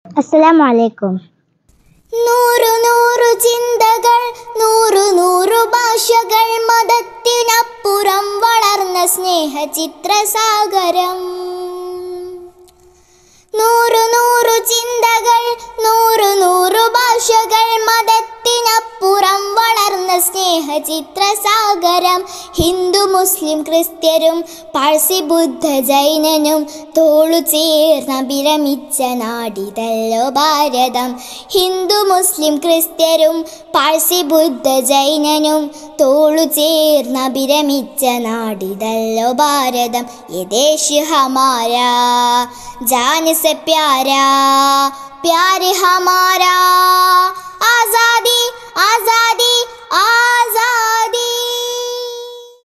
അസ്സലാമു അലൈക്കും നൂറു നൂറു ചിന്തകൾ നൂറു നൂറു ഭാഷകൾ മതത്തിനപ്പുറം വളർന്ന സ്നേഹ ചിത്രസാഗരം നൂറു നൂറു ചിന്തകൾ നൂറു നൂറു ഭാഷകൾ മതത്തിനപ്പുറം വളർന്ന സ്നേഹ ചിത്രസാഗരം ഹിന്ദു മുസ്ലിം ക്രിസ്ത്യരും പാഴ്സി ബുദ്ധ ജൈനനും തോളു ചേർന്ന വിരമിച്ച നാടിതല്ലോ ഭാരതം ഹിന്ദു മുസ്ലിം ക്രിസ്ത്യരും പാഴ്സി ബുദ്ധ ജൈനനും തോളു ചേർന്ന വിരമിച്ച നാടിതല്ലോ ഭാരതം യദേശ് ഹമാരാ जान से प्यारा प्यार हमारा आजादी आजादी आजादी